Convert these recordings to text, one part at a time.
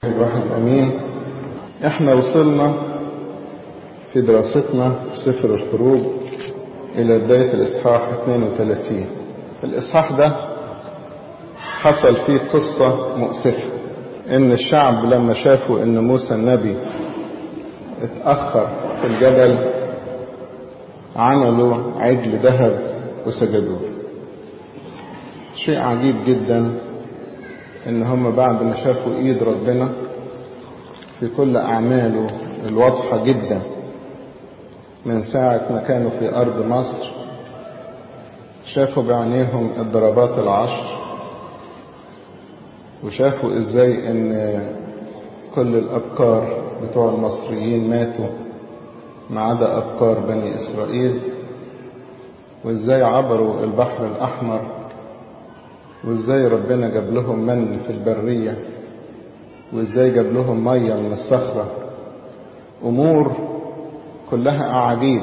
الواحد أمين احنا وصلنا في دراستنا في سفر الخروج إلى بداية الإصحاح 32 الإصحاح ده حصل فيه قصة مؤسفة إن الشعب لما شافوا إن موسى النبي اتأخر في الجبل عملوا عجل ذهب وسجدوه شيء عجيب جدا ان هم بعد ما شافوا ايد ربنا في كل اعماله الواضحة جدا من ساعة ما كانوا في ارض مصر شافوا بعينيهم الضربات العشر وشافوا ازاي ان كل الابكار بتوع المصريين ماتوا ما عدا ابكار بني اسرائيل وازاي عبروا البحر الاحمر وازاي ربنا جاب لهم من في البرية وازاي جاب لهم مية من الصخرة امور كلها اعاجيب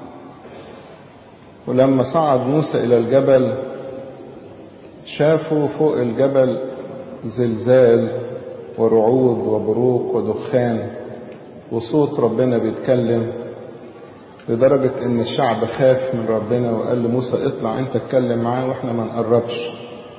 ولما صعد موسى الى الجبل شافوا فوق الجبل زلزال ورعود وبروق ودخان وصوت ربنا بيتكلم لدرجة ان الشعب خاف من ربنا وقال لموسى اطلع انت اتكلم معاه واحنا ما نقربش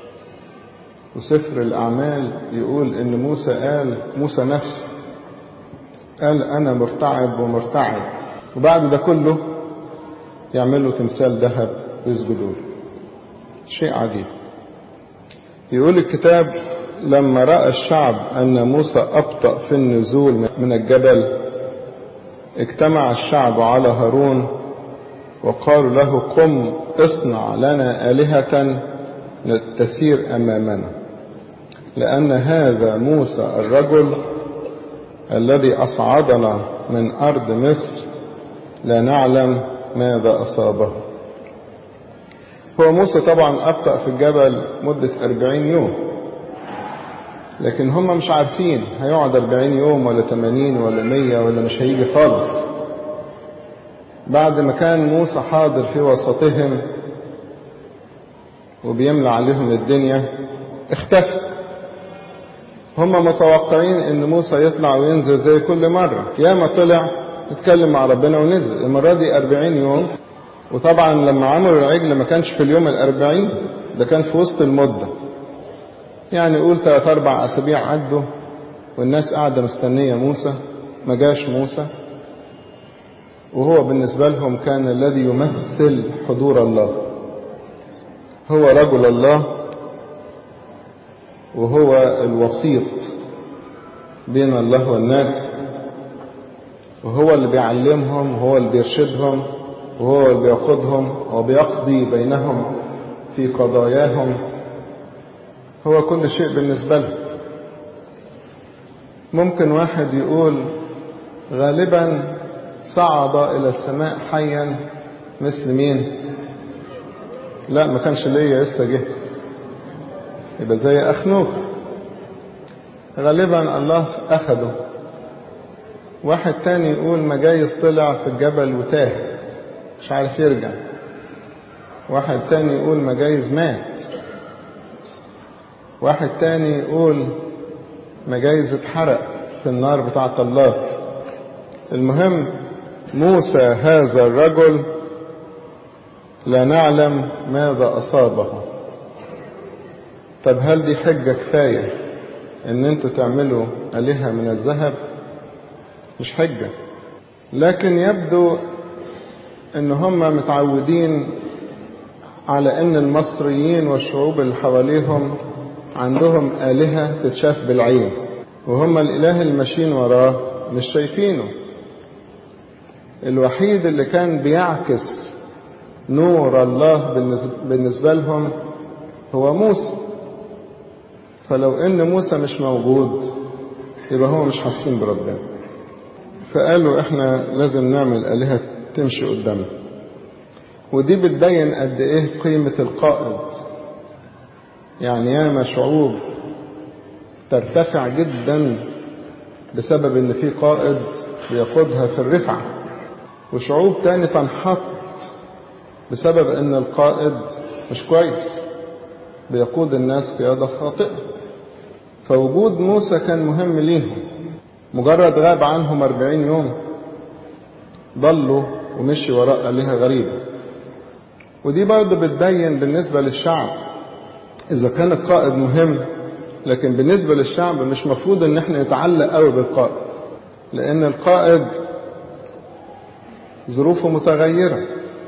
وسفر الأعمال يقول إن موسى قال موسى نفسه قال أنا مرتعب ومرتعد وبعد ده كله يعملوا تمثال ذهب ويسجدوا شيء عجيب يقول الكتاب لما رأى الشعب أن موسى أبطأ في النزول من الجبل اجتمع الشعب على هارون وقالوا له قم اصنع لنا آلهة تسير أمامنا لأن هذا موسى الرجل الذي أصعدنا من أرض مصر لا نعلم ماذا أصابه هو موسى طبعا أبطأ في الجبل مدة أربعين يوم لكن هم مش عارفين هيقعد أربعين يوم ولا تمانين ولا مية ولا مش هيجي خالص بعد ما كان موسى حاضر في وسطهم وبيملى عليهم الدنيا اختفى هم متوقعين ان موسى يطلع وينزل زي كل مرة ياما طلع يتكلم مع ربنا ونزل المرة دي أربعين يوم وطبعا لما عملوا العجل ما كانش في اليوم الأربعين ده كان في وسط المدة يعني قول ثلاث أربع أسابيع عدوا والناس قاعدة مستنية موسى ما جاش موسى وهو بالنسبة لهم كان الذي يمثل حضور الله هو رجل الله وهو الوسيط بين الله والناس وهو اللي بيعلمهم وهو اللي بيرشدهم وهو اللي بيقودهم وبيقضي بينهم في قضاياهم هو كل شيء بالنسبة له ممكن واحد يقول غالبا صعد إلى السماء حيا مثل مين لا ما كانش ليا لسه جه يبقى زي أخنوخ غالبا الله أخده واحد تاني يقول ما جايز طلع في الجبل وتاه مش عارف يرجع واحد تاني يقول ما جايز مات واحد تاني يقول ما جايز اتحرق في النار بتاعة الله المهم موسى هذا الرجل لا نعلم ماذا أصابه طب هل دي حجة كفاية ان انتوا تعملوا آلهة من الذهب مش حجة لكن يبدو ان هم متعودين على ان المصريين والشعوب اللي حواليهم عندهم آلهة تتشاف بالعين وهم الإله الماشيين وراه مش شايفينه الوحيد اللي كان بيعكس نور الله بالنسبة لهم هو موسى فلو ان موسى مش موجود يبقى هو مش حاسين بربنا فقالوا احنا لازم نعمل آلهة تمشي قدامنا ودي بتبين قد ايه قيمة القائد يعني ياما شعوب ترتفع جدا بسبب ان في قائد بيقودها في الرفعة وشعوب تاني تنحط بسبب ان القائد مش كويس بيقود الناس قيادة خاطئة فوجود موسى كان مهم ليهم مجرد غاب عنهم أربعين يوم ضلوا ومشي وراء آلهة غريبة ودي برضه بتبين بالنسبة للشعب إذا كان القائد مهم لكن بالنسبة للشعب مش مفروض إن احنا نتعلق قوي بالقائد لأن القائد ظروفه متغيرة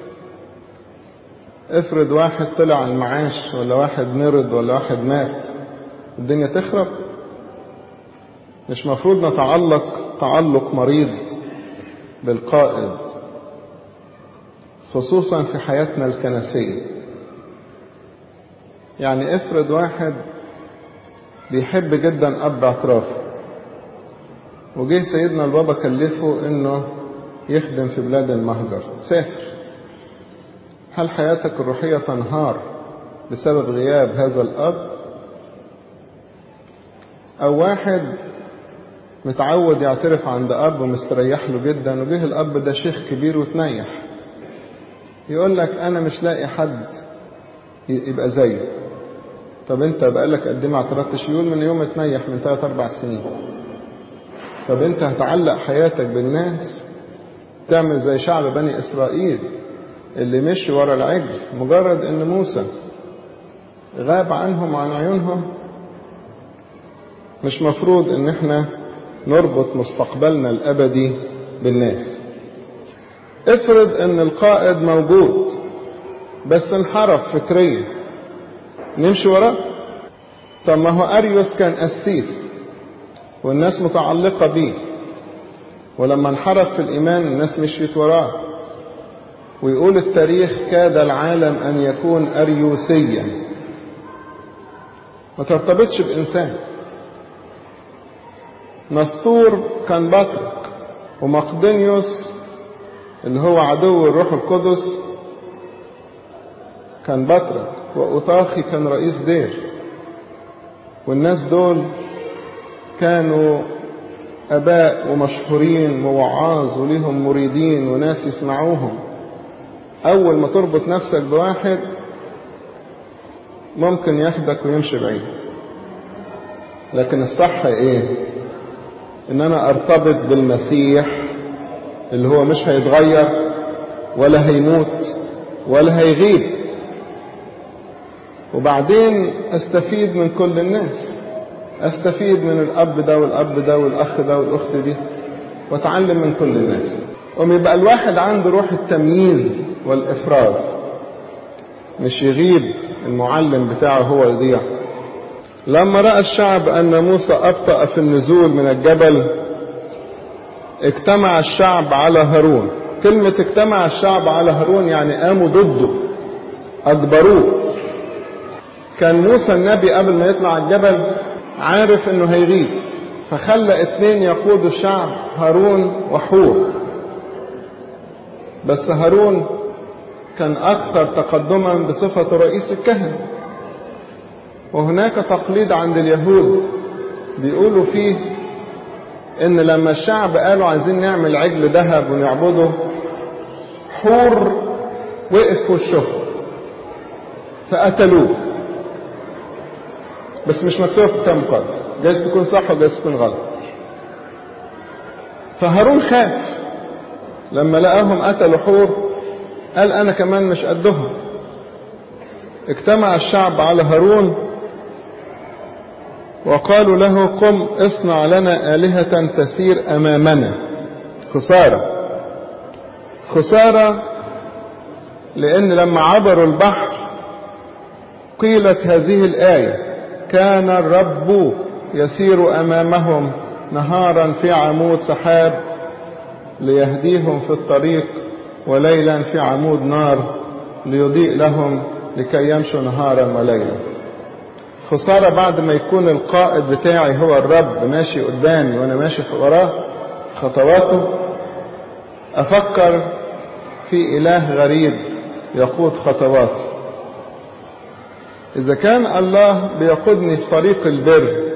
افرض واحد طلع المعاش ولا واحد مرض ولا واحد مات الدنيا تخرب مش مفروض نتعلق تعلق مريض بالقائد خصوصا في حياتنا الكنسية يعني افرض واحد بيحب جدا أب اعترافه وجه سيدنا البابا كلفه انه يخدم في بلاد المهجر سافر هل حياتك الروحية تنهار بسبب غياب هذا الأب أو واحد متعود يعترف عند أب ومستريح له جدا وجه الأب ده شيخ كبير وتنيح يقول لك أنا مش لاقي حد يبقى زيه طب أنت بقالك قد ما اعترفتش يقول من يوم اتنيح من ثلاث أربع سنين طب أنت هتعلق حياتك بالناس تعمل زي شعب بني إسرائيل اللي مشي ورا العجل مجرد ان موسى غاب عنهم عن عيونهم مش مفروض ان احنا نربط مستقبلنا الابدي بالناس افرض ان القائد موجود بس انحرف فكريا نمشي وراه طب ما هو اريوس كان قسيس والناس متعلقة بيه ولما انحرف في الايمان الناس مشيت وراه ويقول التاريخ كاد العالم أن يكون أريوسيا ما ترتبطش بإنسان نسطور كان بطرك ومقدونيوس اللي هو عدو الروح القدس كان بطرك وأوطاخي كان رئيس دير والناس دول كانوا أباء ومشهورين ووعاظ وليهم مريدين وناس يسمعوهم أول ما تربط نفسك بواحد ممكن ياخدك ويمشي بعيد لكن الصح ايه ان انا ارتبط بالمسيح اللي هو مش هيتغير ولا هيموت ولا هيغيب وبعدين استفيد من كل الناس استفيد من الاب ده والاب ده والاخ ده والاخت دي واتعلم من كل الناس قوم يبقى الواحد عنده روح التمييز والإفراز مش يغيب المعلم بتاعه هو يضيع لما رأى الشعب أن موسى أبطأ في النزول من الجبل اجتمع الشعب على هارون كلمة اجتمع الشعب على هارون يعني قاموا ضده أجبروه كان موسى النبي قبل ما يطلع الجبل عارف انه هيغيب فخلى اتنين يقودوا الشعب هارون وحور بس هارون كان أكثر تقدما بصفة رئيس الكهنة وهناك تقليد عند اليهود بيقولوا فيه ان لما الشعب قالوا عايزين نعمل عجل ذهب ونعبده حور وقف في وشهم فقتلوه بس مش مكتوب في الكتاب المقدس جايز تكون صح وجايز تكون غلط فهارون خاف لما لقاهم قتلوا حور قال أنا كمان مش قدهم اجتمع الشعب على هارون وقالوا له قم اصنع لنا آلهة تسير أمامنا خسارة خسارة لأن لما عبروا البحر قيلت هذه الآية كان الرب يسير أمامهم نهارا في عمود سحاب ليهديهم في الطريق وليلا في عمود نار ليضيء لهم لكي يمشوا نهارا وليلا خسارة بعد ما يكون القائد بتاعي هو الرب ماشي قدامي وانا ماشي وراه خطواته افكر في اله غريب يقود خطواتي اذا كان الله بيقودني في طريق البر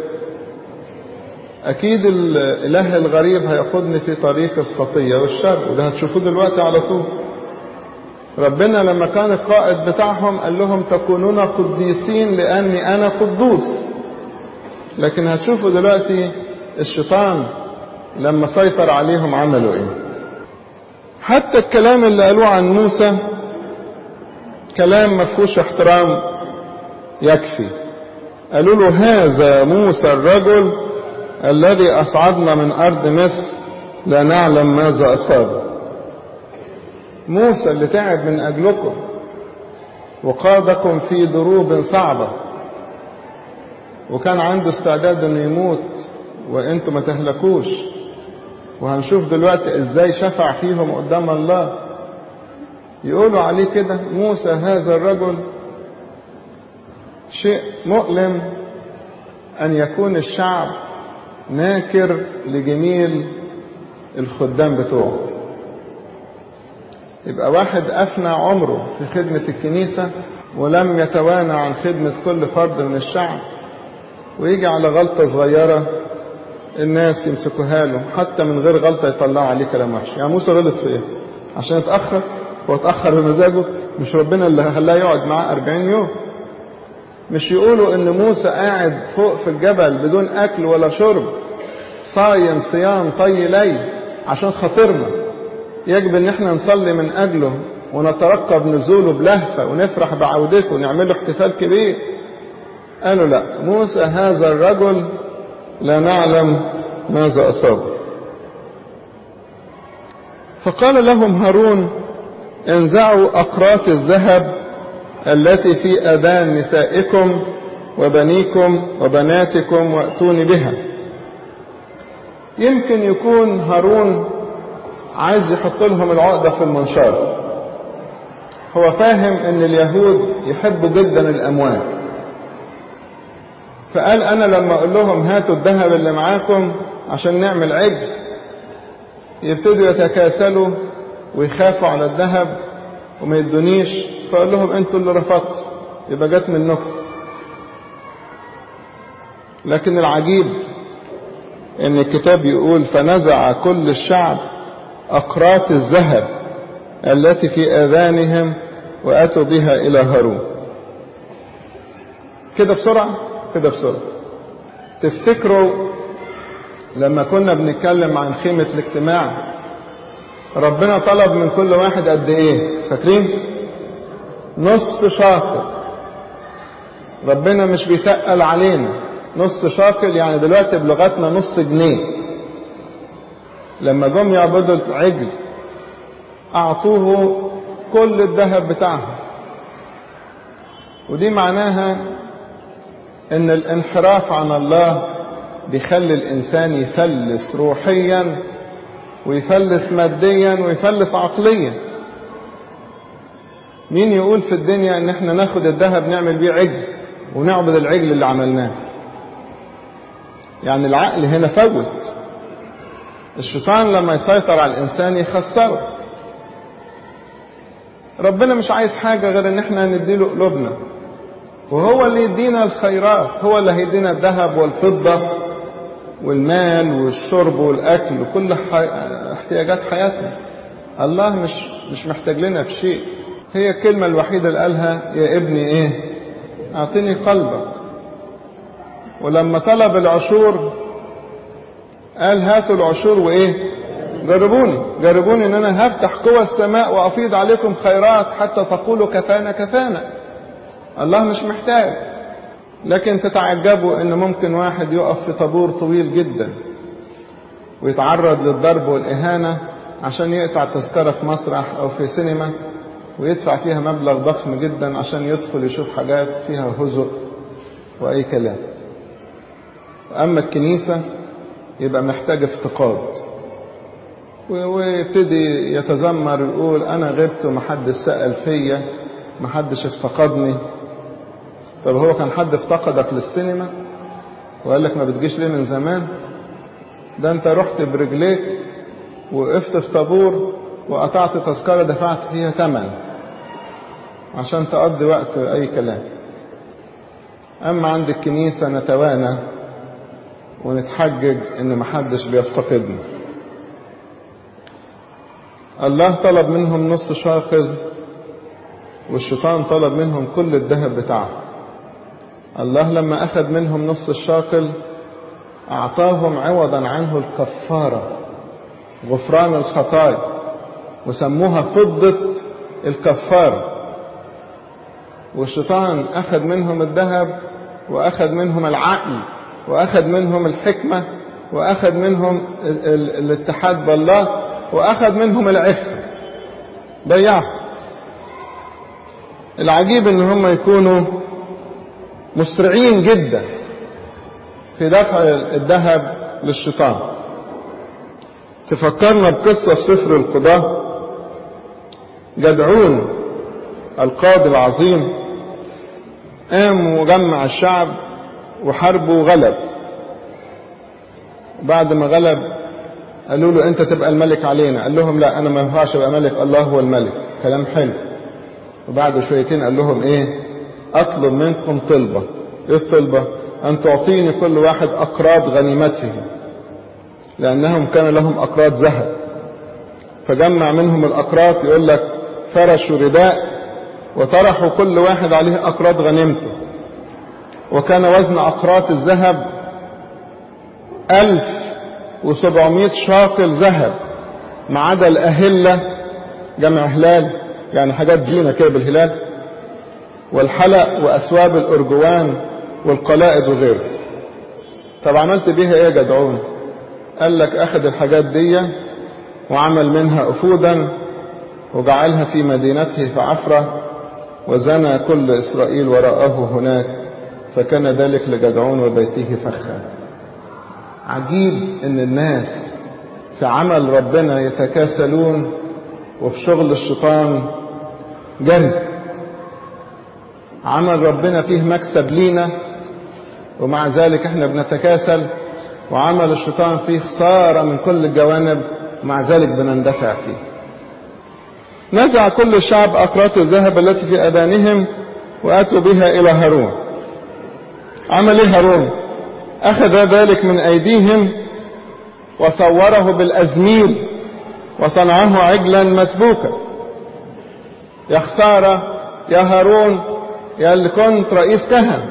اكيد الاله الغريب هيقودني في طريق الخطية والشر وده هتشوفوه دلوقتي على طول ربنا لما كان القائد بتاعهم قال لهم تكونون قديسين لاني انا قدوس لكن هتشوفوا دلوقتي الشيطان لما سيطر عليهم عملوا ايه حتى الكلام اللي قالوه عن موسى كلام مفهوش احترام يكفي قالوا له هذا موسى الرجل الذي أصعدنا من أرض مصر لا نعلم ماذا أصاب موسى اللي تعب من أجلكم وقادكم في دروب صعبة وكان عنده استعداد انه يموت وانتم ما تهلكوش وهنشوف دلوقتي ازاي شفع فيهم قدام الله يقولوا عليه كده موسى هذا الرجل شيء مؤلم ان يكون الشعب ناكر لجميل الخدام بتوعه يبقى واحد أفنى عمره في خدمة الكنيسة ولم يتوانى عن خدمة كل فرد من الشعب ويجي على غلطة صغيرة الناس يمسكوها له حتى من غير غلطة يطلعوا عليه كلام وحش يعني موسى غلط في ايه عشان اتأخر هو اتأخر بمزاجه مش ربنا اللي خلاه يقعد معاه 40 يوم مش يقولوا ان موسى قاعد فوق في الجبل بدون اكل ولا شرب صايم صيام طي ليل عشان خاطرنا يجب ان احنا نصلي من اجله ونترقب نزوله بلهفة ونفرح بعودته ونعمل له احتفال كبير قالوا لا موسى هذا الرجل لا نعلم ماذا أصابه فقال لهم هارون انزعوا أقراط الذهب التي في أذان نسائكم وبنيكم وبناتكم وأتوني بها يمكن يكون هارون عايز يحط لهم العقدة في المنشار هو فاهم ان اليهود يحبوا جدا الاموال فقال انا لما اقول لهم هاتوا الذهب اللي معاكم عشان نعمل عجل يبتدوا يتكاسلوا ويخافوا على الذهب وما يدونيش فقال لهم انتوا اللي رفضتوا يبقى جت منكم لكن العجيب ان الكتاب يقول فنزع كل الشعب أقراط الذهب التي في آذانهم وأتوا بها إلى هارون كده بسرعة كده بسرعة تفتكروا لما كنا بنتكلم عن خيمة الاجتماع ربنا طلب من كل واحد قد ايه فاكرين نص شاكل ربنا مش بيتقل علينا نص شاكل يعني دلوقتي بلغتنا نص جنيه لما جم يعبدوا العجل أعطوه كل الذهب بتاعهم ودي معناها ان الانحراف عن الله بيخلي الانسان يفلس روحيا ويفلس ماديا ويفلس عقليا مين يقول في الدنيا ان احنا ناخد الذهب نعمل بيه عجل ونعبد العجل اللي عملناه يعني العقل هنا فوت الشيطان لما يسيطر على الإنسان يخسره ربنا مش عايز حاجة غير ان احنا نديله قلوبنا وهو اللي يدينا الخيرات هو اللي هيدينا الذهب والفضة والمال والشرب والأكل وكل احتياجات حياتنا الله مش مش محتاج لنا في شيء هي الكلمة الوحيدة اللي قالها يا ابني ايه اعطني قلبك ولما طلب العشور قال هاتوا العشور وايه جربوني جربوني ان انا هفتح قوى السماء وافيض عليكم خيرات حتى تقولوا كفانا كفانا الله مش محتاج لكن تتعجبوا ان ممكن واحد يقف في طابور طويل جدا ويتعرض للضرب والاهانة عشان يقطع تذكرة في مسرح او في سينما ويدفع فيها مبلغ ضخم جدا عشان يدخل يشوف حاجات فيها هزء واي كلام اما الكنيسة يبقى محتاج افتقاد ويبتدي يتذمر ويقول انا غبت ومحدش سأل فيا محدش افتقدني طب هو كان حد افتقدك للسينما وقال لك ما بتجيش ليه من زمان ده انت رحت برجليك وقفت في طابور وقطعت تذكرة دفعت فيها ثمن عشان تقضي وقت اي كلام اما عند الكنيسة نتوانى ونتحجج ان محدش بيفتقدنا الله طلب منهم نص شاقل والشيطان طلب منهم كل الذهب بتاعه الله لما أخذ منهم نص الشاقل أعطاهم عوضا عنه الكفارة غفران الخطايا وسموها فضة الكفارة والشيطان أخذ منهم الذهب وأخذ منهم العقل وأخذ منهم الحكمة وأخذ منهم ال ال الاتحاد بالله وأخذ منهم العفة ضيعهم العجيب ان هم يكونوا مسرعين جدا في دفع الذهب للشيطان تفكرنا بقصة في سفر القضاء جدعون القاضي العظيم قام وجمع الشعب وحاربه وغلب بعد ما غلب قالوا له انت تبقى الملك علينا قال لهم لا انا ما ينفعش ابقى ملك الله هو الملك كلام حلو وبعد شويتين قال لهم ايه اطلب منكم طلبة ايه الطلبة ان تعطيني كل واحد اقراض غنيمته لانهم كان لهم اقراض ذهب فجمع منهم الاقراط يقول لك فرشوا رداء وطرحوا كل واحد عليه اقراض غنيمته وكان وزن اقراط الذهب الف وسبعمائة شاقل ذهب ما عدا الاهلة جمع هلال يعني حاجات زينة كده بالهلال والحلق وأثواب الأرجوان والقلائد وغيره طب عملت بيها ايه يا جدعون قال لك أخذ الحاجات دي وعمل منها أفودا وجعلها في مدينته في عفرة وزنى كل إسرائيل وراءه هناك فكان ذلك لجدعون وبيته فخا عجيب ان الناس في عمل ربنا يتكاسلون وفي شغل الشيطان جري عمل ربنا فيه مكسب لينا ومع ذلك احنا بنتكاسل وعمل الشيطان فيه خسارة من كل الجوانب ومع ذلك بنندفع فيه نزع كل الشعب أقراط الذهب التي في أذانهم وأتوا بها إلى هارون عمل ايه هارون أخذ ذلك من أيديهم وصوره بالأزميل وصنعه عجلا مسبوكا يا خسارة يا هارون يا اللي كنت رئيس كهنة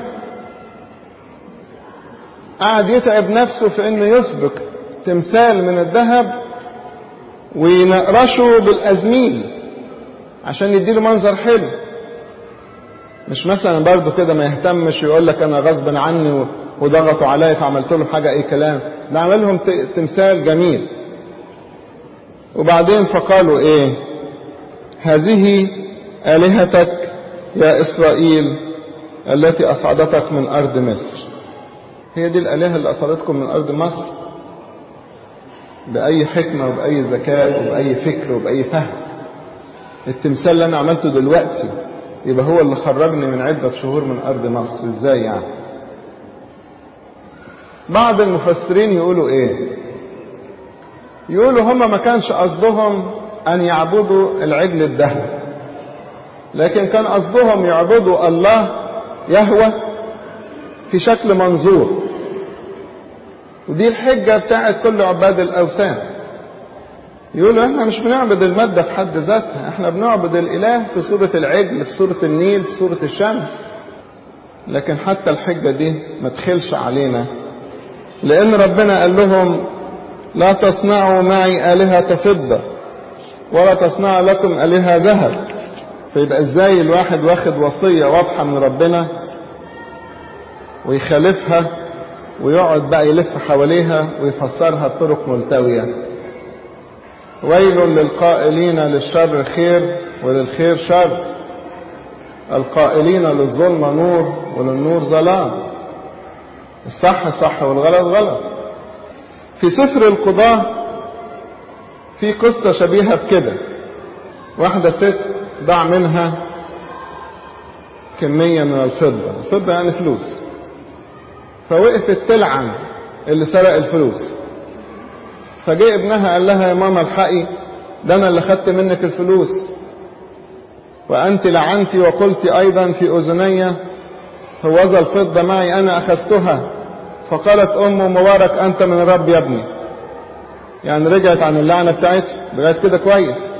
قعد يتعب نفسه في انه يسبك تمثال من الذهب وينقرشه بالازميل عشان يديله منظر حلو مش مثلا برضه كده ما يهتمش يقول لك انا غصب عني وضغطوا عليا فعملت لهم حاجه اي كلام ده عمل لهم تمثال جميل وبعدين فقالوا ايه هذه آلهتك يا إسرائيل التي أصعدتك من أرض مصر هي دي الآلهة اللي أصعدتكم من أرض مصر بأي حكمة وبأي ذكاء وبأي فكر وبأي فهم التمثال اللي أنا عملته دلوقتي يبقى هو اللي خرجني من عدة شهور من أرض مصر إزاي يعني بعض المفسرين يقولوا إيه يقولوا هم ما كانش قصدهم أن يعبدوا العجل الذهب لكن كان قصدهم يعبدوا الله يهوى في شكل منظور ودي الحجة بتاعت كل عباد الأوثان يقولوا احنا مش بنعبد المادة في حد ذاتها احنا بنعبد الإله في صورة العجل في صورة النيل في صورة الشمس لكن حتى الحجة دي ما تخلش علينا لأن ربنا قال لهم لا تصنعوا معي آلهة فضة ولا تصنعوا لكم آلهة ذهب فيبقى ازاي الواحد واخد وصية واضحة من ربنا ويخالفها ويقعد بقى يلف حواليها ويفسرها بطرق ملتوية ويل للقائلين للشر خير وللخير شر القائلين للظلم نور وللنور ظلام الصح صح والغلط غلط في سفر القضاة في قصة شبيهة بكده واحدة ست ضاع منها كمية من الفضة الفضة يعني فلوس فوقفت تلعن اللي سرق الفلوس فجاء ابنها قال لها يا ماما الحقي ده انا اللي خدت منك الفلوس وانت لعنتي وقلت ايضا في اذني هوذا الفضة معي انا اخذتها فقالت امه مبارك انت من الرب يا ابني يعني رجعت عن اللعنة بتاعتها لغاية كده كويس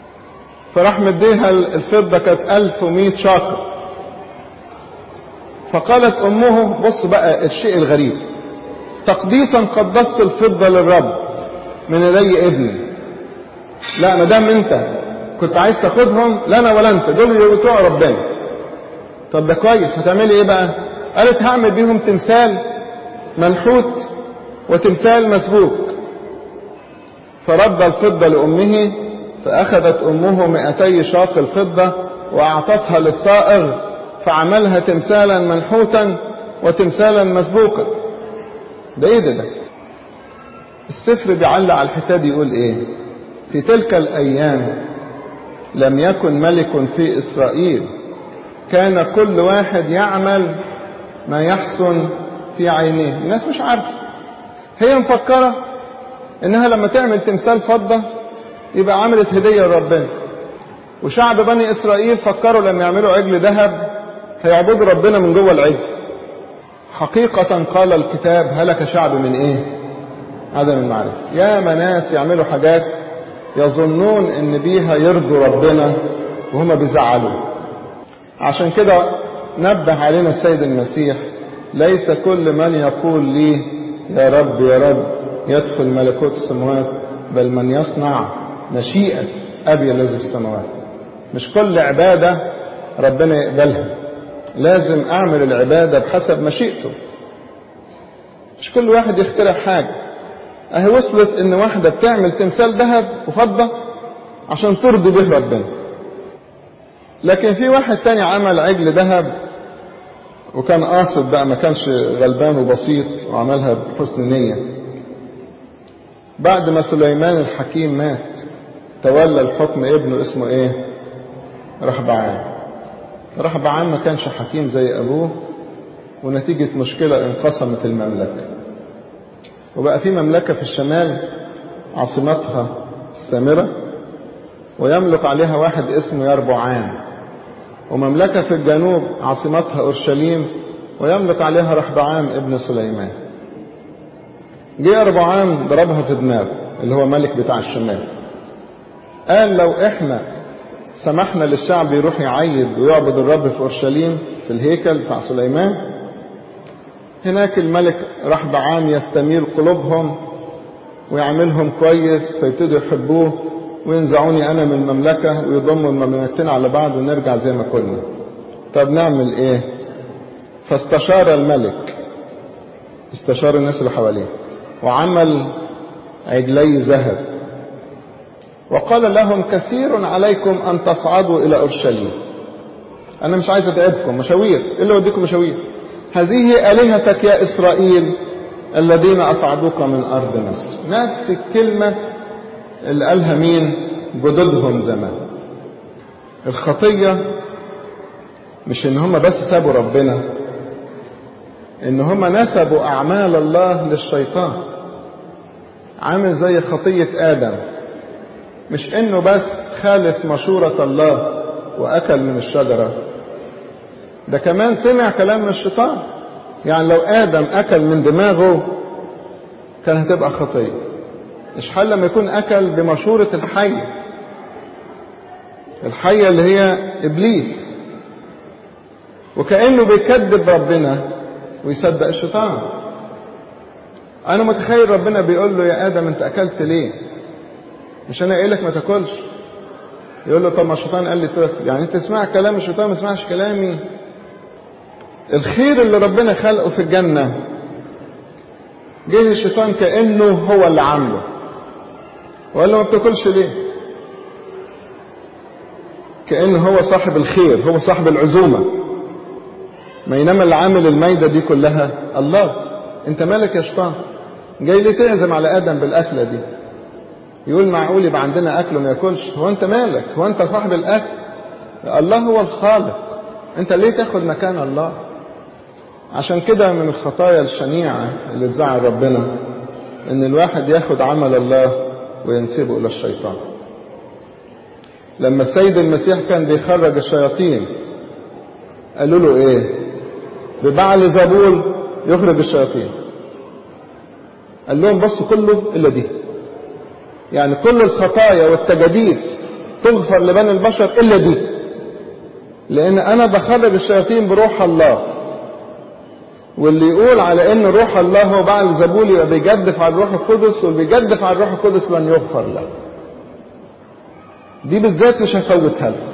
فراح مديها الفضة كانت 1100 شاقة فقالت أمه بص بقى الشيء الغريب تقديسا قدست الفضة للرب من يدي ابني لا ما دام انت كنت عايز تاخدهم لا انا ولا انت دول بتوع ربنا طب ده كويس هتعملي ايه بقى قالت هعمل بيهم تمثال منحوت وتمثال مسبوك فرد الفضة لأمه فأخذت أمه مئتي شاق الفضة وأعطتها للصائغ فعملها تمثالا منحوتا وتمثالا مسبوقا ده ايه ده ده السفر بيعلق على الحتة دي يقول ايه في تلك الأيام لم يكن ملك في إسرائيل كان كل واحد يعمل ما يحسن في عينيه الناس مش عارفة هي مفكرة انها لما تعمل تمثال فضة يبقى عملت هدية لربنا وشعب بني اسرائيل فكروا لما يعملوا عجل ذهب هيعبدوا ربنا من جوه العجل حقيقة قال الكتاب هلك شعب من ايه عدم المعرفة يا ناس يعملوا حاجات يظنون ان بيها يرضوا ربنا وهما بيزعلوا عشان كده نبه علينا السيد المسيح ليس كل من يقول لي يا رب يا رب يدخل ملكوت السماوات بل من يصنع مشيئة أبي الذي في السماوات مش كل عبادة ربنا يقبلها لازم أعمل العبادة بحسب مشيئته مش كل واحد يخترع حاجة أهي وصلت إن واحدة بتعمل تمثال ذهب وفضة عشان ترضي به ربنا لكن في واحد تاني عمل عجل ذهب وكان قاصد بقى ما كانش غلبان وبسيط وعملها بحسن نية بعد ما سليمان الحكيم مات تولى الحكم ابنه اسمه ايه رحبعان رحبعان ما كانش حكيم زي ابوه ونتيجة مشكلة انقسمت المملكة وبقى في مملكة في الشمال عاصمتها السامرة ويملك عليها واحد اسمه يربعام ومملكة في الجنوب عاصمتها أورشليم ويملك عليها رحبعام ابن سليمان جه أربعام ضربها في دماغه اللي هو ملك بتاع الشمال قال لو احنا سمحنا للشعب يروح يعيد ويعبد الرب في أورشليم في الهيكل بتاع سليمان هناك الملك رحبعام يستميل قلوبهم ويعملهم كويس فيبتدوا يحبوه وينزعوني انا من المملكة ويضموا المملكتين على بعض ونرجع زي ما كنا طب نعمل ايه فاستشار الملك استشار الناس اللي حواليه وعمل عجلي ذهب وقال لهم كثير عليكم ان تصعدوا الى اورشليم انا مش عايز اتعبكم مشاوير ايه اللي اوديكم مشاوير هذه الهتك يا اسرائيل الذين اصعدوك من ارض مصر نفس الكلمه اللي قالها مين جدودهم زمان الخطية مش ان هم بس سابوا ربنا ان هم نسبوا اعمال الله للشيطان عامل زي خطية ادم مش انه بس خالف مشورة الله واكل من الشجرة ده كمان سمع كلام من الشيطان يعني لو ادم اكل من دماغه كان هتبقى خطيه مش حل لما يكون أكل بمشورة الحية الحية اللي هي إبليس وكأنه بيكذب ربنا ويصدق الشيطان أنا متخيل ربنا بيقول له يا آدم أنت أكلت ليه مش أنا قايل لك ما تاكلش يقول له طب ما الشيطان قال لي تاكل يعني أنت تسمع كلام الشيطان ما تسمعش كلامي الخير اللي ربنا خلقه في الجنة جه الشيطان كأنه هو اللي عامله وقال له ما بتاكلش ليه كأنه هو صاحب الخير هو صاحب العزومة بينما اللي عامل الميدة دي كلها الله انت مالك يا شيطان جاي ليه تعزم على ادم بالاكله دي يقول معقول يبقى عندنا اكل وما ياكلش هو انت مالك هو انت صاحب الاكل الله هو الخالق انت ليه تاخد مكان الله عشان كده من الخطايا الشنيعة اللي تزعل ربنا ان الواحد ياخد عمل الله وينسبه الى الشيطان لما السيد المسيح كان بيخرج الشياطين قالوا له ايه ببعل زبول يخرج الشياطين قال لهم بصوا كله الا دي يعني كل الخطايا والتجاديف تغفر لبني البشر الا دي لان انا بخرج الشياطين بروح الله واللي يقول على ان روح الله هو بعل زبول يبقى بيجدف على الروح القدس واللي بيجدف على الروح القدس لن يغفر له دي بالذات مش هفوتها له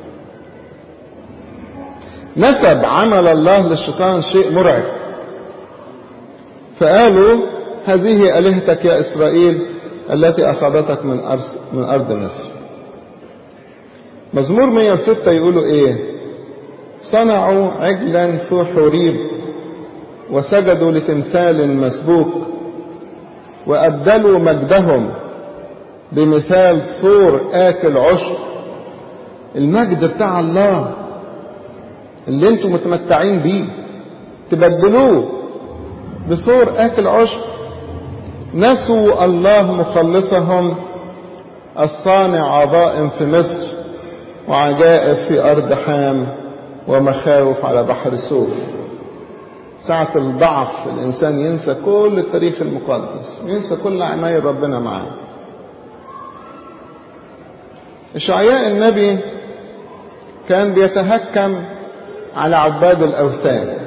نسب عمل الله للشيطان شيء مرعب فقالوا هذه آلهتك يا إسرائيل التي أصعدتك من أرض, من أرض مصر مزمور 106 يقولوا إيه صنعوا عجلا في حوريب وسجدوا لتمثال مسبوك وأبدلوا مجدهم بمثال ثور آكل عشب المجد بتاع الله اللي انتم متمتعين بيه تبدلوه بثور آكل عشب نسوا الله مخلصهم الصانع عظائم في مصر وعجائب في أرض حام ومخاوف على بحر سوف ساعة الضعف الإنسان ينسى كل التاريخ المقدس ينسى كل عناية ربنا معاه إشعياء النبي كان بيتهكم على عباد الأوثان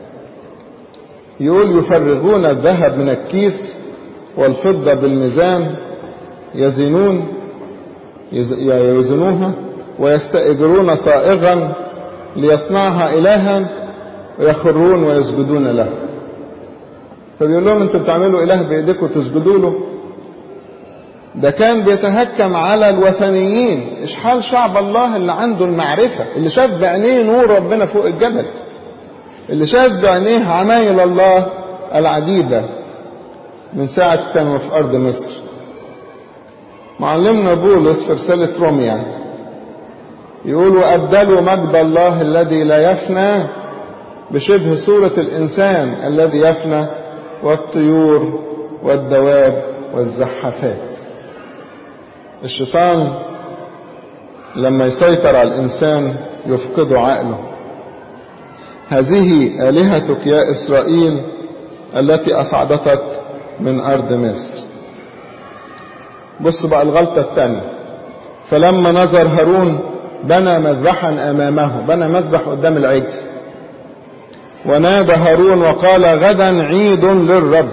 يقول يفرغون الذهب من الكيس والفضة بالميزان يزنون يوزنوها ويستأجرون صائغا ليصنعها إلها ويخرون ويسجدون له فبيقول لهم انتوا بتعملوا إله بإيديكم تسجدوا له ده كان بيتهكم على الوثنيين اشحال شعب الله اللي عنده المعرفة اللي شاف بعينيه نور ربنا فوق الجبل اللي شاف بعينيه عمايل الله العجيبة من ساعة كانوا في أرض مصر معلمنا بولس في رسالة روميا يقول وأبدلوا مجد الله الذي لا يفنى بشبه صورة الإنسان الذي يفنى والطيور والدواب والزحافات الشيطان لما يسيطر على الإنسان يفقد عقله هذه آلهتك يا إسرائيل التي أصعدتك من أرض مصر بص بقى الغلطة الثانية فلما نظر هارون بنى مذبحا أمامه بنى مذبح قدام العجل ونادى هارون وقال غدا عيد للرب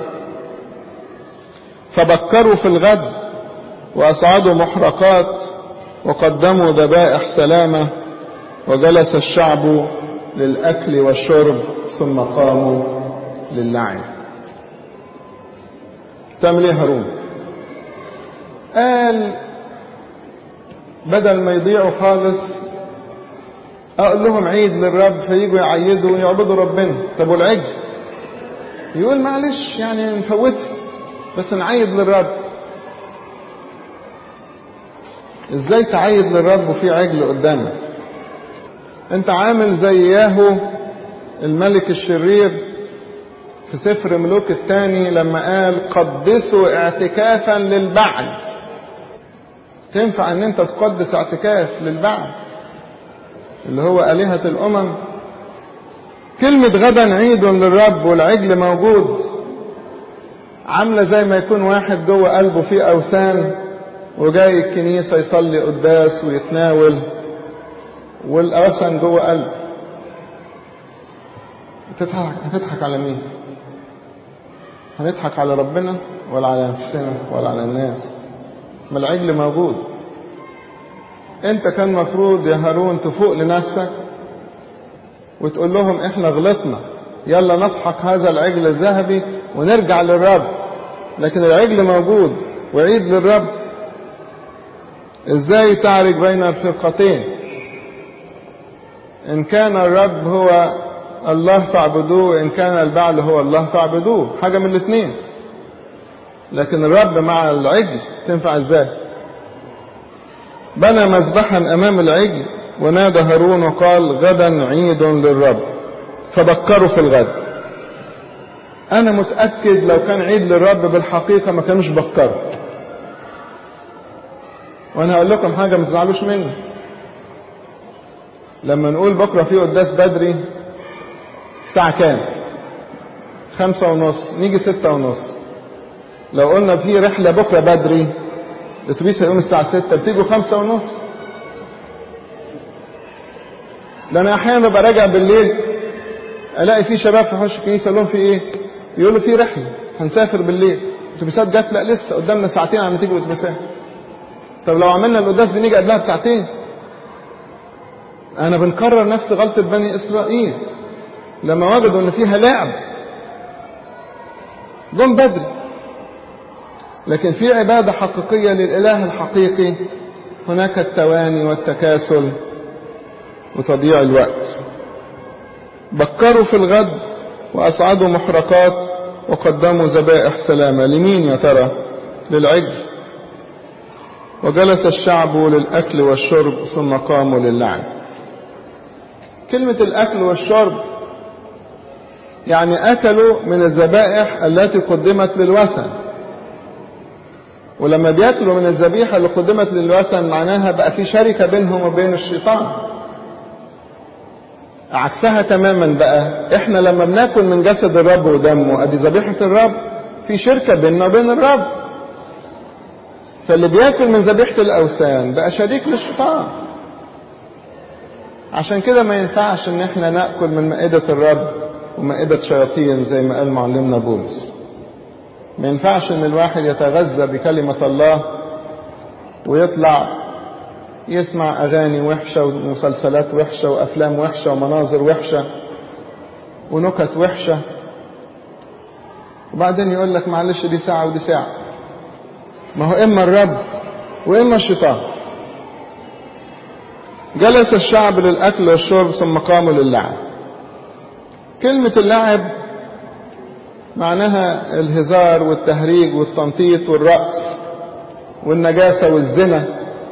فبكروا في الغد وأصعدوا محرقات وقدموا ذبائح سلامة وجلس الشعب للأكل والشرب ثم قاموا للعب تعمل ايه هارون قال بدل ما يضيعوا خالص اقول لهم عيد للرب فييجوا يعيدوا ويعبدوا ربنا طب والعجل يقول معلش يعني نفوتها بس نعيد للرب ازاي تعيد للرب وفي عجل قدامك انت عامل زي ياهو الملك الشرير في سفر ملوك الثاني لما قال قدسوا اعتكافا للبعل تنفع ان انت تقدس اعتكاف للبعل اللي هو آلهة الأمم كلمة غدا عيد للرب والعجل موجود عاملة زي ما يكون واحد جوه قلبه فيه أوثان وجاي الكنيسة يصلي قداس ويتناول والأوثان جوه قلبه هتضحك هتضحك على مين؟ هنضحك على ربنا ولا على نفسنا ولا على الناس ما العجل موجود انت كان مفروض يا هارون تفوق لنفسك وتقول لهم احنا غلطنا يلا نسحق هذا العجل الذهبي ونرجع للرب لكن العجل موجود وعيد للرب ازاي تعرج بين الفرقتين ان كان الرب هو الله فاعبدوه ان كان البعل هو الله فاعبدوه حاجة من الاثنين لكن الرب مع العجل تنفع ازاي بنى مذبحا امام العجل ونادى هارون وقال غدا عيد للرب فبكروا في الغد انا متاكد لو كان عيد للرب بالحقيقه ما كانوش بكروا وانا هقول لكم حاجه ما تزعلوش مني لما نقول بكره في قداس بدري الساعه كام خمسة ونص نيجي ستة ونص لو قلنا في رحلة بكرة بدري الاتوبيس هيقوم الساعة ستة بتيجوا خمسة ونص ده انا احيانا ببقى راجع بالليل الاقي في شباب في حوش الكنيسه اقول لهم في ايه يقولوا في رحله هنسافر بالليل الاتوبيسات جت لا لسه قدامنا ساعتين على ما تيجي الاتوبيسات طب لو عملنا القداس بنيجي قبلها بساعتين انا بنكرر نفس غلطه بني اسرائيل لما وجدوا ان فيها لعب جم بدري لكن في عبادة حقيقية للإله الحقيقي هناك التواني والتكاسل وتضييع الوقت بكروا في الغد وأصعدوا محرقات وقدموا ذبائح سلامة لمين يا ترى للعجل وجلس الشعب للأكل والشرب ثم قاموا للعب كلمة الأكل والشرب يعني أكلوا من الذبائح التي قدمت للوثن ولما بياكلوا من الذبيحة اللي قدمت للوثن معناها بقى في شركة بينهم وبين الشيطان عكسها تماما بقى احنا لما بناكل من جسد الرب ودمه ادي ذبيحة الرب في شركة بيننا وبين الرب فاللي بياكل من ذبيحة الأوثان بقى شريك للشيطان عشان كده ما ينفعش ان احنا ناكل من مائدة الرب ومائدة شياطين زي ما قال معلمنا بولس ما ينفعش ان الواحد يتغذى بكلمة الله ويطلع يسمع اغاني وحشة ومسلسلات وحشة وافلام وحشة ومناظر وحشة ونكت وحشة وبعدين يقول لك معلش دي ساعة ودي ساعة ما هو اما الرب واما الشيطان جلس الشعب للاكل والشرب ثم قاموا للعب كلمة اللعب معناها الهزار والتهريج والتنطيط والرقص والنجاسة والزنا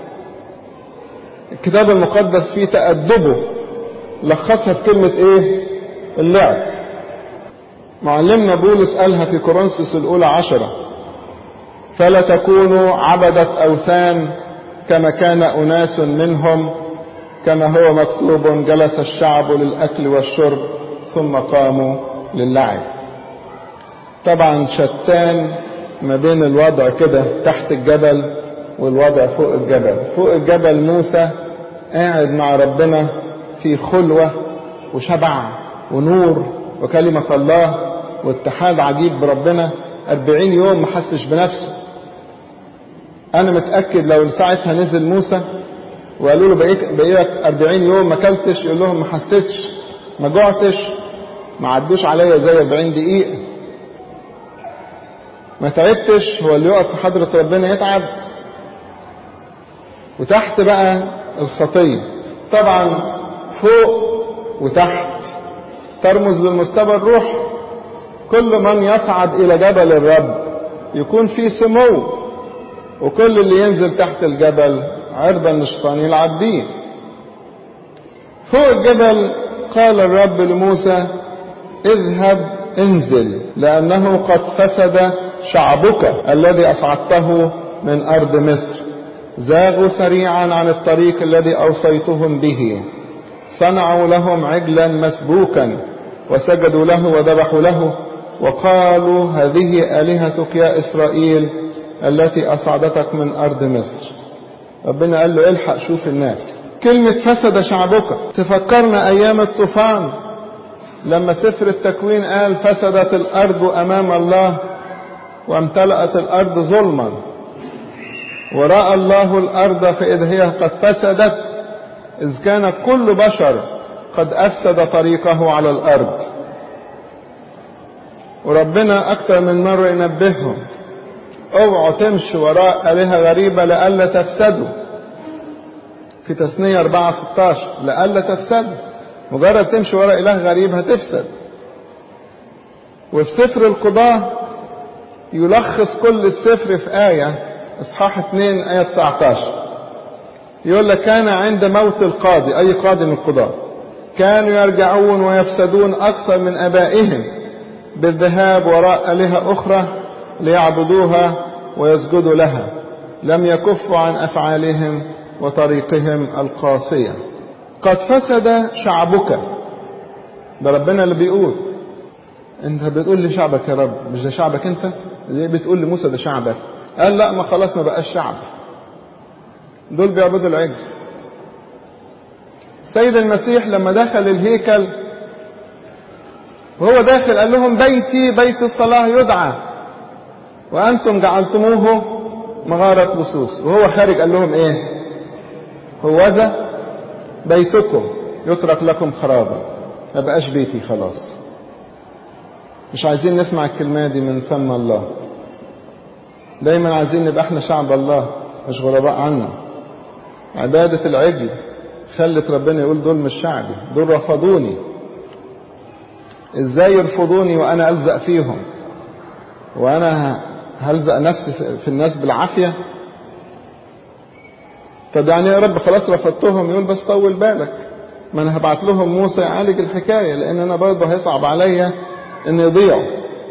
الكتاب المقدس فيه تأدبه لخصها في كلمة ايه اللعب معلمنا بولس قالها في كورنثوس الأولى عشرة فلا تكونوا عبدة أوثان كما كان أناس منهم كما هو مكتوب جلس الشعب للأكل والشرب ثم قاموا للعب طبعا شتان ما بين الوضع كده تحت الجبل والوضع فوق الجبل فوق الجبل موسى قاعد مع ربنا في خلوة وشبع ونور وكلمة الله واتحاد عجيب بربنا أربعين يوم ما حسش بنفسه أنا متأكد لو ساعتها نزل موسى وقالوا له بقيت بقيت 40 يوم ما اكلتش يقول لهم ما حسيتش ما جوعتش ما عدوش عليا زي 40 دقيقة ما تعبتش هو اللي يقف في حضرة ربنا يتعب وتحت بقى الخطية طبعا فوق وتحت ترمز للمستوى الروح كل من يصعد إلى جبل الرب يكون في سمو وكل اللي ينزل تحت الجبل عرضا للشيطان يلعب بيه فوق الجبل قال الرب لموسى اذهب انزل لأنه قد فسد شعبك الذي أصعدته من أرض مصر زاغوا سريعا عن الطريق الذي أوصيتهم به صنعوا لهم عجلا مسبوكا وسجدوا له وذبحوا له وقالوا هذه آلهتك يا إسرائيل التي أصعدتك من أرض مصر ربنا قال له الحق شوف الناس كلمة فسد شعبك تفكرنا أيام الطوفان لما سفر التكوين قال فسدت الأرض أمام الله وامتلأت الأرض ظلما ورأى الله الأرض فإذ هي قد فسدت إذ كان كل بشر قد أفسد طريقه على الأرض وربنا أكثر من مرة ينبههم اوعوا تمشوا وراء آلهة غريبة لئلا تفسدوا في تثنية 4 16 لئلا تفسدوا مجرد تمشي وراء إله غريب هتفسد وفي سفر القضاة يلخص كل السفر في آية إصحاح 2 آية 19 يقول لك كان عند موت القاضي أي قاضي من القضاة كانوا يرجعون ويفسدون أكثر من أبائهم بالذهاب وراء آلهة أخرى ليعبدوها ويسجدوا لها لم يكفوا عن أفعالهم وطريقهم القاسية قد فسد شعبك ده ربنا اللي بيقول انت بتقول لشعبك يا رب مش ده شعبك انت ليه بتقول لموسى ده شعبك قال لا ما خلاص ما بقاش شعب دول بيعبدوا العجل السيد المسيح لما دخل الهيكل وهو داخل قال لهم بيتي بيت الصلاة يدعى وأنتم جعلتموه مغارة لصوص وهو خارج قال لهم إيه هوذا بيتكم يترك لكم خرابا ما بقاش بيتي خلاص مش عايزين نسمع الكلمة دي من فم الله دايما عايزين نبقى احنا شعب الله مش غرباء عنه عبادة العجل خلت ربنا يقول دول مش شعبي دول رفضوني ازاي يرفضوني وانا الزق فيهم وانا هلزق نفسي في الناس بالعافية طب يعني يا رب خلاص رفضتهم يقول بس طول بالك ما انا هبعت لهم موسى يعالج الحكاية لان انا برضه هيصعب عليا ان يضيعوا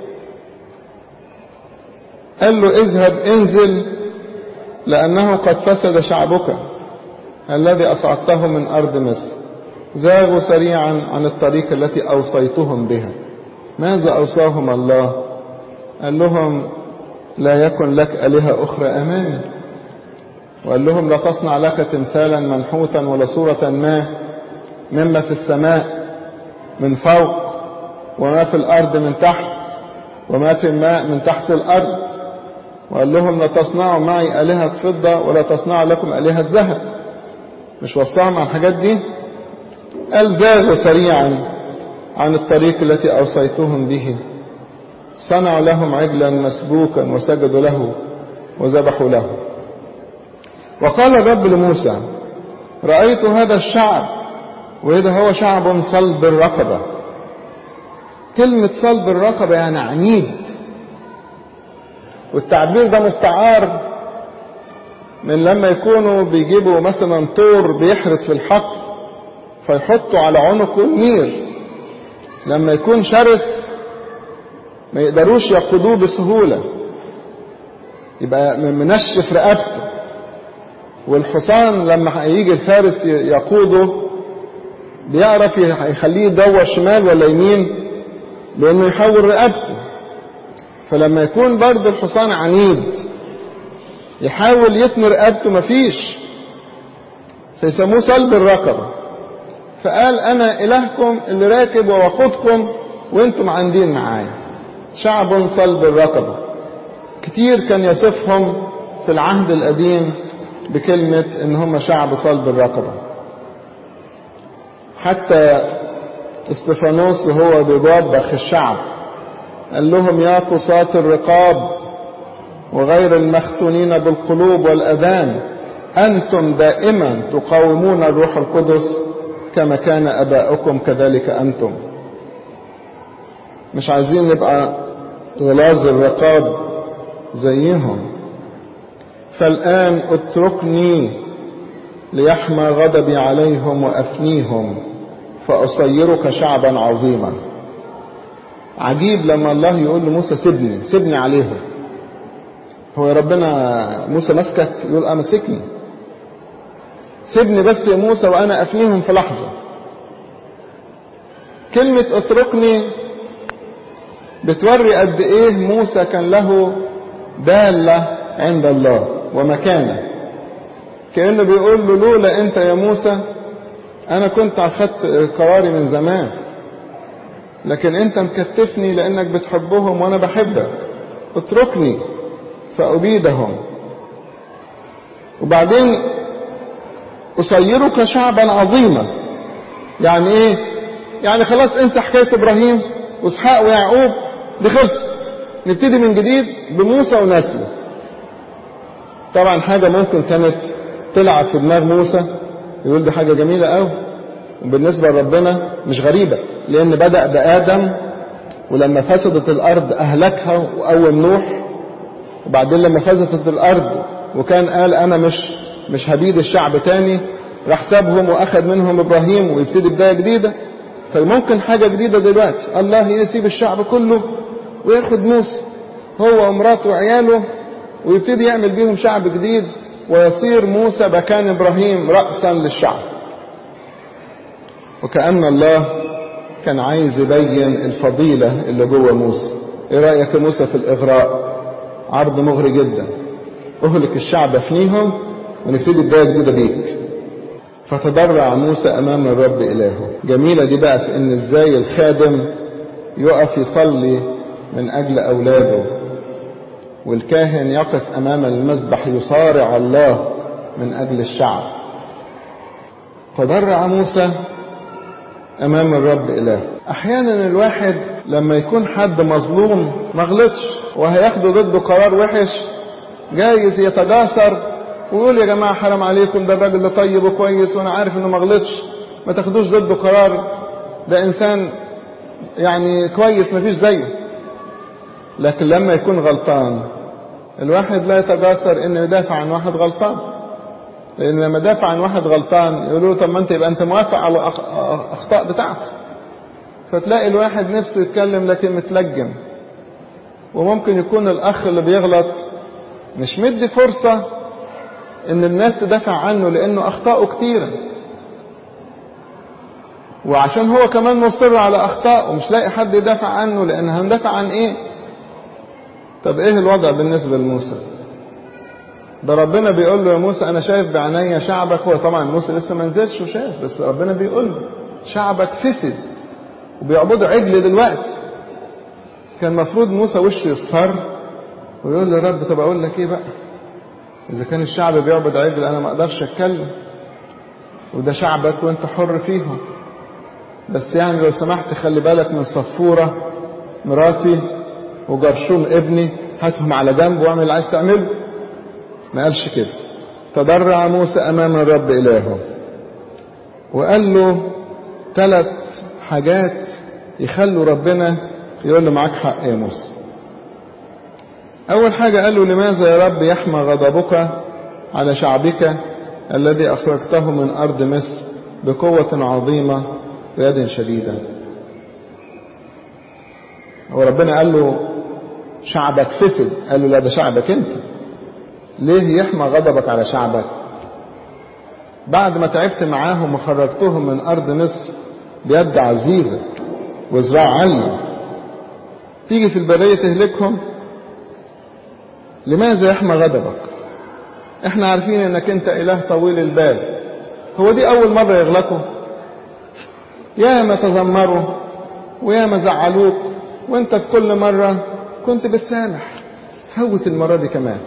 قال له اذهب انزل لانه قد فسد شعبك الذي اصعدته من ارض مصر زاغوا سريعا عن الطريق التي اوصيتهم بها ماذا اوصاهم الله قال لهم لا يكن لك الهه اخرى امامي وقال لهم لا تصنع لك تمثالا منحوتا ولا صوره ما مما في السماء من فوق وما في الأرض من تحت وما في الماء من تحت الأرض وقال لهم لا تصنعوا معي آلهة فضة ولا تصنعوا لكم آلهة ذهب مش وصاهم عن الحاجات دي قال زاغوا سريعا عن الطريق التي أوصيتهم به صنعوا لهم عجلا مسبوكا وسجدوا له وذبحوا له وقال الرب لموسى رأيت هذا الشعب وإذا هو شعب صلب الرقبة كلمة صلب الرقبة يعني عنيد والتعبير ده مستعار من لما يكونوا بيجيبوا مثلا طور بيحرث في الحق فيحطوا على عنقه النير لما يكون شرس ما يقدروش يقودوه بسهولة يبقى منشف رقبته والحصان لما يجي الفارس يقوده بيعرف يخليه يدور شمال ولا يمين بانه يحول رقبته فلما يكون برضه الحصان عنيد يحاول يتني رقبته مفيش فيسموه صلب الرقبة فقال انا الهكم اللي راكب ووقودكم وانتم عندين معايا شعب صلب الرقبة كتير كان يصفهم في العهد القديم بكلمة ان هم شعب صلب الرقبة حتى استفانوس وهو بيوبخ الشعب قال لهم يا قصاة الرقاب وغير المختونين بالقلوب والأذان أنتم دائما تقاومون الروح القدس كما كان أباؤكم كذلك أنتم مش عايزين نبقى غلاظ الرقاب زيهم فالآن اتركني ليحمى غضبي عليهم وأفنيهم فأصيرك شعبا عظيما عجيب لما الله يقول لموسى سيبني سيبني عليهم هو يا ربنا موسى مسكك يقول أنا مسكني سيبني بس يا موسى وأنا أفنيهم في لحظة كلمة اتركني بتوري قد ايه موسى كان له دالة عند الله ومكانة كأنه بيقول له لولا انت يا موسى انا كنت اخدت قراري من زمان لكن انت مكتفني لانك بتحبهم وانا بحبك اتركني فأبيدهم وبعدين أصيرك شعبا عظيما يعني ايه يعني خلاص انسى حكاية ابراهيم واسحاق ويعقوب دي خلصت نبتدي من جديد بموسى ونسله طبعا حاجة ممكن كانت تلعب في دماغ موسى يقول دي حاجة جميلة قوي وبالنسبة لربنا مش غريبة لأن بدأ بآدم ولما فسدت الأرض أهلكها وأول نوح وبعدين لما فسدت الأرض وكان قال أنا مش مش هبيد الشعب تاني راح سابهم وأخذ منهم إبراهيم ويبتدي بداية جديدة فممكن حاجة جديدة دلوقتي الله يسيب الشعب كله وياخد موسى هو ومراته وعياله ويبتدي يعمل بيهم شعب جديد ويصير موسى مكان إبراهيم رأسا للشعب وكأن الله كان عايز يبين الفضيلة اللي جوه موسى ايه رأيك يا موسى في الإغراء عرض مغري جدا اهلك الشعب افنيهم ونبتدي بداية جديدة بيك فتضرع موسى امام الرب الهه جميلة دي بقى في ان ازاي الخادم يقف يصلي من أجل أولاده والكاهن يقف أمام المذبح يصارع الله من أجل الشعب تضرع موسى أمام الرب إله أحيانا الواحد لما يكون حد مظلوم ما غلطش وهياخدوا ضده قرار وحش جايز يتجاسر ويقول يا جماعة حرام عليكم ده الراجل ده طيب وكويس وأنا عارف إنه ما غلطش ما تاخدوش ضده قرار ده إنسان يعني كويس مفيش زيه لكن لما يكون غلطان الواحد لا يتجاسر انه يدافع عن واحد غلطان لان لما دافع عن واحد غلطان يقولوا له طب ما انت يبقى انت موافق على الاخطاء بتاعته فتلاقي الواحد نفسه يتكلم لكن متلجم وممكن يكون الاخ اللي بيغلط مش مدي فرصة ان الناس تدافع عنه لانه اخطاؤه كتيرة وعشان هو كمان مصر على اخطائه ومش لاقي حد يدافع عنه لان هندافع عن ايه طب ايه الوضع بالنسبة لموسى ده ربنا بيقول له يا موسى انا شايف بعينيا شعبك هو طبعا موسى لسه ما نزلش وشاف بس ربنا بيقول له شعبك فسد وبيعبدوا عجل دلوقتي كان المفروض موسى وشه يصفر ويقول له رب طب اقول لك ايه بقى اذا كان الشعب بيعبد عجل انا ما اقدرش اتكلم وده شعبك وانت حر فيهم بس يعني لو سمحت خلي بالك من صفورة مراتي وجرشوم ابني هاتهم على جنب واعمل اللي عايز تعمله ما قالش كده تضرع موسى امام الرب الهه وقال له ثلاث حاجات يخلوا ربنا يقول له معاك حق يا موسى اول حاجة قال له لماذا يا رب يحمى غضبك على شعبك الذي اخرجته من ارض مصر بقوة عظيمة ويد شديدة هو ربنا قال له شعبك فسد قال له لا ده شعبك انت ليه يحمى غضبك على شعبك بعد ما تعبت معاهم وخرجتهم من أرض مصر بيد عزيزة وزراع عالية تيجي في البرية تهلكهم لماذا يحمى غضبك احنا عارفين انك انت اله طويل البال هو دي اول مرة يغلطوا يا ما تذمروا ويا ما زعلوك وانت في كل مرة كنت بتسامح فوت المرة دي كمان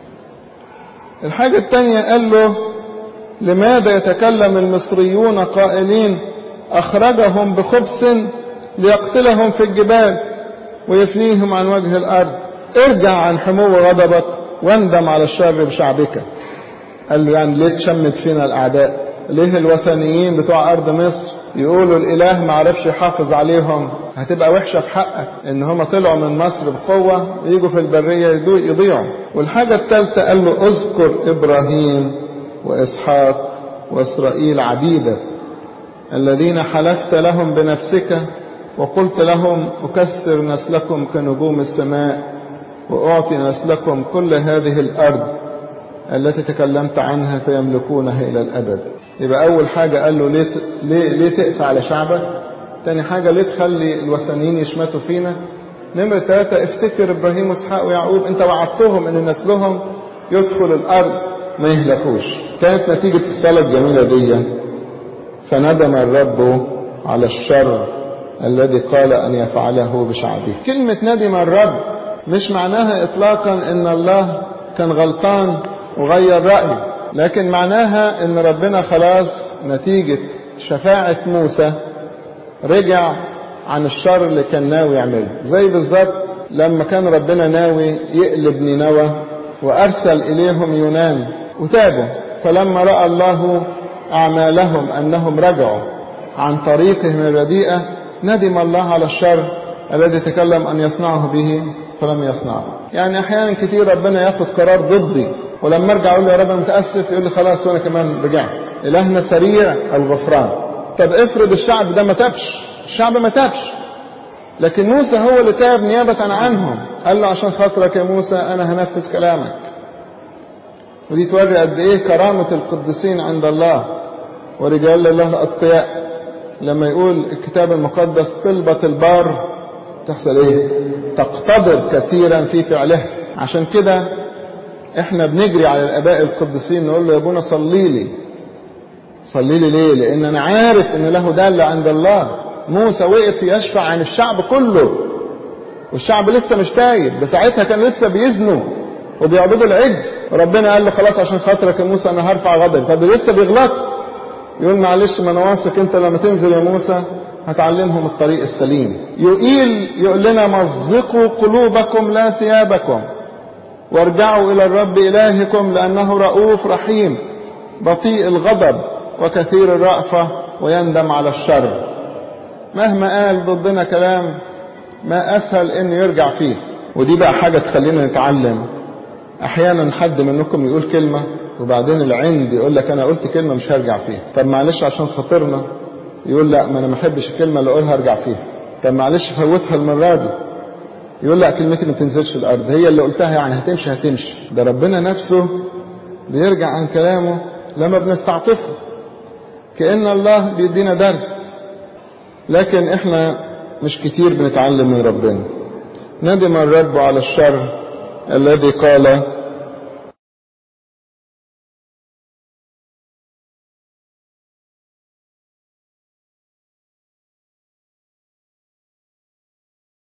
الحاجة التانية قال له لماذا يتكلم المصريون قائلين أخرجهم بخبث ليقتلهم في الجبال ويفنيهم عن وجه الأرض ارجع عن حمو غضبك واندم على الشر بشعبك قال له يعني ليه تشمت فينا الأعداء ليه الوثنيين بتوع أرض مصر يقولوا الإله ما عرفش يحافظ عليهم هتبقى وحشة في حقك إن هم طلعوا من مصر بقوة يجوا في البرية يضيعوا والحاجة الثالثة قال له اذكر إبراهيم وإسحاق وإسرائيل عبيدك الذين حلفت لهم بنفسك وقلت لهم أكثر نسلكم كنجوم السماء وأعطي نسلكم كل هذه الأرض التي تكلمت عنها فيملكونها إلى الأبد يبقى أول حاجة قال له ليه, ليه, ليه تقسى على شعبك تاني حاجة ليه تخلي الوثنيين يشمتوا فينا نمرة ثلاثة افتكر إبراهيم وإسحاق ويعقوب أنت وعدتهم أن نسلهم يدخل الأرض ما يهلكوش كانت نتيجة الصلاة الجميلة دي فندم الرب على الشر الذي قال أن يفعله بشعبه كلمة ندم الرب مش معناها إطلاقا أن الله كان غلطان وغير رأيه لكن معناها أن ربنا خلاص نتيجة شفاعة موسى رجع عن الشر اللي كان ناوي يعمله زي بالظبط لما كان ربنا ناوي يقلب نينوى وأرسل إليهم يونان وتابوا فلما رأى الله أعمالهم أنهم رجعوا عن طريقهم الرديئة ندم الله على الشر الذي تكلم أن يصنعه به فلم يصنعه يعني أحيانا كتير ربنا ياخد قرار ضدي ولما ارجع اقول له يا رب انا متاسف يقول لي خلاص وانا كمان رجعت الهنا سريع الغفران طب افرض الشعب ده ما تابش الشعب ما تابش لكن موسى هو اللي تاب نيابة عنهم قال له عشان خاطرك يا موسى انا هنفذ كلامك ودي توري قد ايه كرامة القديسين عند الله ورجال الله الاتقياء لما يقول الكتاب المقدس طلبة البار تحصل ايه تقتدر كثيرا في فعلها عشان كده احنا بنجري على الاباء القديسين نقول له يا ابونا صلي لي صلي لي ليه لان انا عارف ان له دالة عند الله موسى وقف يشفع عن الشعب كله والشعب لسه مش تايب ده ساعتها كان لسه بيزنوا وبيعبدوا العجل وربنا قال له خلاص عشان خاطرك يا موسى انا هرفع غضبي طب لسه بيغلطوا يقول معلش ما انا واثق انت لما تنزل يا موسى هتعلمهم الطريق السليم يقيل يقول لنا مزقوا قلوبكم لا ثيابكم وارجعوا الى الرب الهكم لانه رؤوف رحيم بطيء الغضب وكثير الرأفة ويندم على الشر مهما قال ضدنا كلام ما اسهل انه يرجع فيه ودي بقى حاجة تخلينا نتعلم احيانا حد منكم يقول كلمة وبعدين العند يقول لك انا قلت كلمة مش هرجع فيها طب معلش عشان خاطرنا يقول لا ما انا ما احبش الكلمة اللي اقولها ارجع فيها طب معلش فوتها المرة دي يقول لا كلمتي ما تنزلش الارض هي اللي قلتها يعني هتمشي هتمشي ده ربنا نفسه بيرجع عن كلامه لما بنستعطفه كأن الله بيدينا درس لكن احنا مش كتير بنتعلم من ربنا ندم الرب على الشر الذي قال